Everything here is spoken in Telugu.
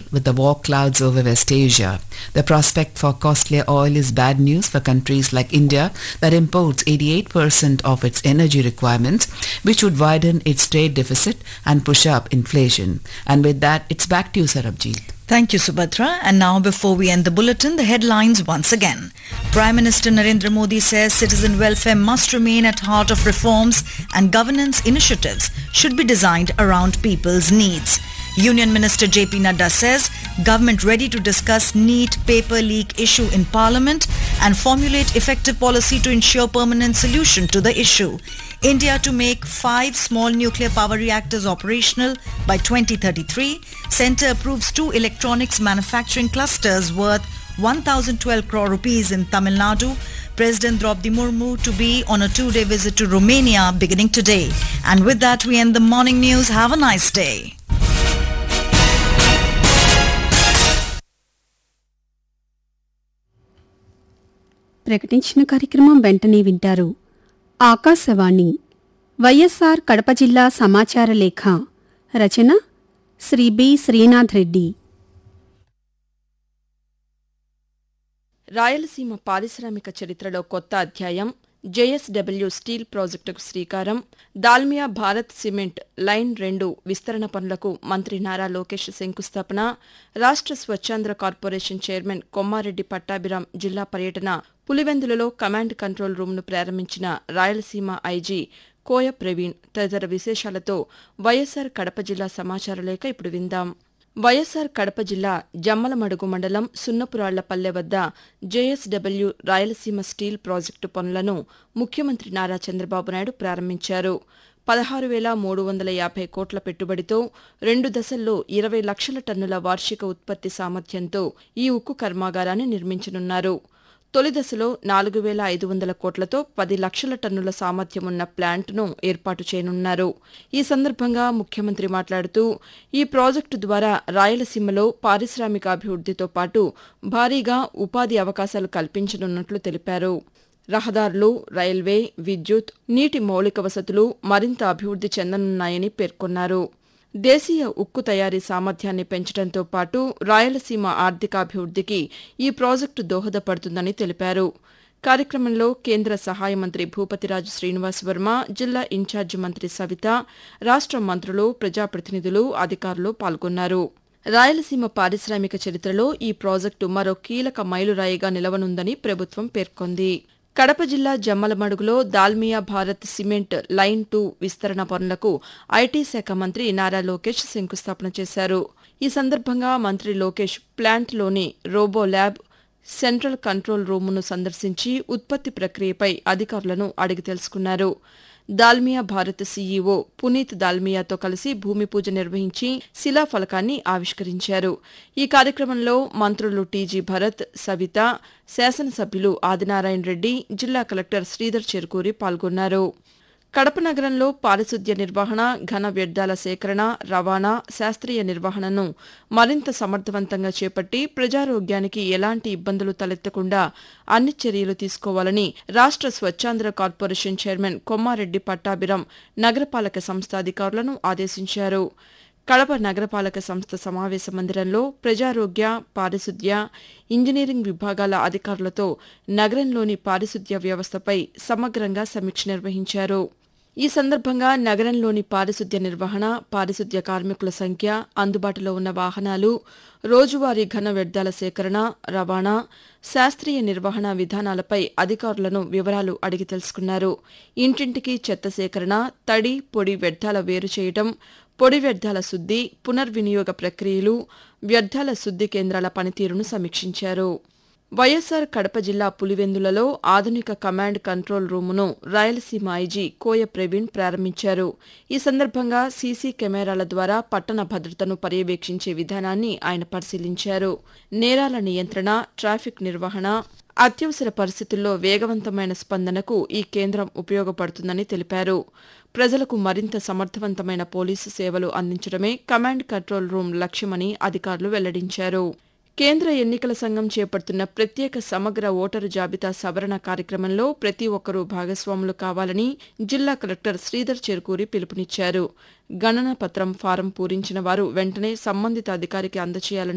with the war clouds over West Asia. The prospect for costlier oil is bad news for countries like India that imports 88% of its energy requirements, which would widen its trade deficit and push up inflation. And with that, it's back to you, Sarabjit. Thank you, Subhadra. And now, before we end the bulletin, the headlines once again. Prime Minister Narendra Modi says citizen welfare must remain at heart of reforms and governance initiatives should be designed around people's needs. Union Minister JP Nadda says government ready to discuss NEET paper leak issue in parliament and formulate effective policy to ensure permanent solution to the issue. India to make five small nuclear power reactors operational by 2033. Centre approves two electronics manufacturing clusters worth 1012 crore rupees in Tamil Nadu. President Draupadi Murmu to be on a two-day visit to Romania beginning today. And with that, we end the morning news. Have a nice day. ప్రకటించిన కార్యక్రమం వెంటనే వింటారు ఆకాశవాణి వైఎస్ఆర్ కడప జిల్లా సమాచార లేఖ రచన శ్రీ బి శ్రీనాథ్ రెడ్డి రాయలసీమ పారిశ్రామిక చరిత్రలో కొత్త అధ్యాయం జేఎస్డబ్ల్యూ స్టీల్ ప్రాజెక్టుకు శ్రీకారం దాల్మియా భారత్ సిమెంట్ లైన్ రెండు విస్తరణ పనులకు మంత్రి నారా లోకేష్ శంకుస్థాపన రాష్ట్ర స్వచ్ఛాంధ్ర కార్పొరేషన్ చైర్మన్ కొమ్మారెడ్డి పట్టాభిరాం జిల్లా పర్యటన పులివెందులలో కమాండ్ కంట్రోల్ రూమ్ను ప్రారంభించిన రాయలసీమ ఐజీ కోయ ప్రవీణ్ తదితర విశేషాలతో వైఎస్సార్ కడప జిల్లా సమాచార లేఖ ఇప్పుడు విందాం వైఎస్సార్ కడప జిల్లా జమ్మలమడుగు మండలం సున్నపురాళ్లపల్లె వద్ద జేఎస్డబ్ల్యూ రాయలసీమ స్టీల్ ప్రాజెక్టు పనులను ముఖ్యమంత్రి నారా చంద్రబాబు నాయుడు ప్రారంభించారు పదహారు వేల మూడు వందల యాభై కోట్ల పెట్టుబడితో రెండు దశల్లో ఇరవై లక్షల టన్నుల వార్షిక ఉత్పత్తి సామర్థ్యంతో ఈ ఉక్కు కర్మాగారాన్ని నిర్మించనున్నారు తొలి దశలో నాలుగు వేల ఐదు వందల కోట్లతో పది లక్షల టన్నుల సామర్థ్యమున్న ప్లాంట్ను ఏర్పాటు చేయనున్నారు ఈ సందర్భంగా ముఖ్యమంత్రి మాట్లాడుతూ ఈ ప్రాజెక్టు ద్వారా రాయలసీమలో పారిశ్రామిక అభివృద్దితో పాటు భారీగా ఉపాధి అవకాశాలు కల్పించనున్నట్లు తెలిపారు రహదారులు రైల్వే విద్యుత్ నీటి మౌలిక వసతులు మరింత అభివృద్ది చెందనున్నాయని పేర్కొన్నారు దేశీయ ఉక్కు తయారీ సామర్థ్యాన్ని పెంచడంతో పాటు రాయలసీమ ఆర్థికాభివృద్దికి ఈ ప్రాజెక్టు దోహదపడుతుందని తెలిపారు కార్యక్రమంలో కేంద్ర సహాయ మంత్రి భూపతిరాజు శ్రీనివాస్ వర్మ జిల్లా ఇన్ఛార్జి మంత్రి సవిత రాష్ట మంత్రులు ప్రజాప్రతినిధులు అధికారులు పాల్గొన్నారు రాయలసీమ పారిశ్రామిక చరిత్రలో ఈ ప్రాజెక్టు మరో కీలక మైలురాయిగా నిలవనుందని ప్రభుత్వం పేర్కొంది కడప జిల్లా జమ్మలమడుగులో Dalmia Bharat cement line two విస్తరణ పనులకు ఐటీ శాఖ మంత్రి నారా లోకేష్ శంకుస్థాపన చేశారు ఈ సందర్భంగా మంత్రి లోకేష్ ప్లాంట్లోని రోబో ల్యాబ్ సెంట్రల్ కంట్రోల్ రూమును సందర్శించి ఉత్పత్తి ప్రక్రియపై అధికారులను అడిగి తెలుసుకున్నారు దాల్మియా భారత్ సీఈఓ పునీత్ దాల్మియాతో కలిసి భూమి పూజ నిర్వహించి శిలాఫలకాన్ని ఆవిష్కరించారు ఈ కార్యక్రమంలో మంత్రులు టీజీ భరత్ సవిత శాసనసభ్యులు ఆదినారాయణ రెడ్డి జిల్లా కలెక్టర్ శ్రీధర్ చెరుకూరి పాల్గొన్నారు కడప నగరంలో పారిశుద్ధ్య నిర్వహణ ఘన వ్యర్థాల సేకరణ రవాణా శాస్త్రీయ నిర్వహణను మరింత సమర్థవంతంగా చేపట్టి ప్రజారోగ్యానికి ఎలాంటి ఇబ్బందులు తలెత్తకుండా అన్ని చర్యలు తీసుకోవాలని రాష్ట్ర స్వచ్ఛాంధ్ర కార్పొరేషన్ చైర్మన్ కొమ్మారెడ్డి పట్టాభిరం నగరపాలక సంస్థ అధికారులను ఆదేశించారు కడప నగరపాలక సంస్థ సమావేశ మందిరంలో ప్రజారోగ్య పారిశుద్ధ్య ఇంజనీరింగ్ విభాగాల అధికారులతో నగరంలోని పారిశుద్ధ్య వ్యవస్థపై సమగ్రంగా సమీక్ష నిర్వహించారు ఈ సందర్భంగా నగరంలోని పారిశుద్ధ్య నిర్వహణ పారిశుద్ధ్య కార్మికుల సంఖ్య అందుబాటులో ఉన్న వాహనాలు రోజువారీ ఘన వ్యర్థాల సేకరణ రవాణా శాస్త్రీయ నిర్వహణ విధానాలపై అధికారులను వివరాలు అడిగి తెలుసుకున్నారు ఇంటింటికి చెత్త సేకరణ తడి పొడి వ్యర్థాల వేరు చేయడం పొడి వ్యర్థాల శుద్ది పునర్వినియోగ ప్రక్రియలు వ్యర్థాల శుద్ది కేంద్రాల పనితీరును సమీక్షించారు వైఎస్సార్ కడప జిల్లా పులివెందులలో ఆధునిక కమాండ్ కంట్రోల్ రూమును రాయలసీమ ఐజీ కోయ ప్రవీణ్ ప్రారంభించారు ఈ సందర్భంగా సీసీ కెమెరాల ద్వారా పట్టణ భద్రతను పర్యవేక్షించే విధానాన్ని ఆయన పరిశీలించారు నేరాల నియంత్రణ ట్రాఫిక్ నిర్వహణ అత్యవసర పరిస్థితుల్లో వేగవంతమైన స్పందనకు ఈ కేంద్రం ఉపయోగపడుతుందని తెలిపారు ప్రజలకు మరింత సమర్థవంతమైన పోలీసు సేవలు అందించడమే కమాండ్ కంట్రోల్ రూమ్ లక్ష్యమని అధికారులు వెల్లడించారు కేంద్ర ఎన్నికల సంఘం చేపడుతున్న ప్రత్యేక సమగ్ర ఓటరు జాబితా సవరణ కార్యక్రమంలో ప్రతి ఒక్కరూ భాగస్వాములు కావాలని జిల్లా కలెక్టర్ శ్రీధర్ చెరుకూరి పిలుపునిచ్చారు గణన పత్రం ఫారం పూరించిన వారు వెంటనే సంబంధిత అధికారికి అందజేయాలని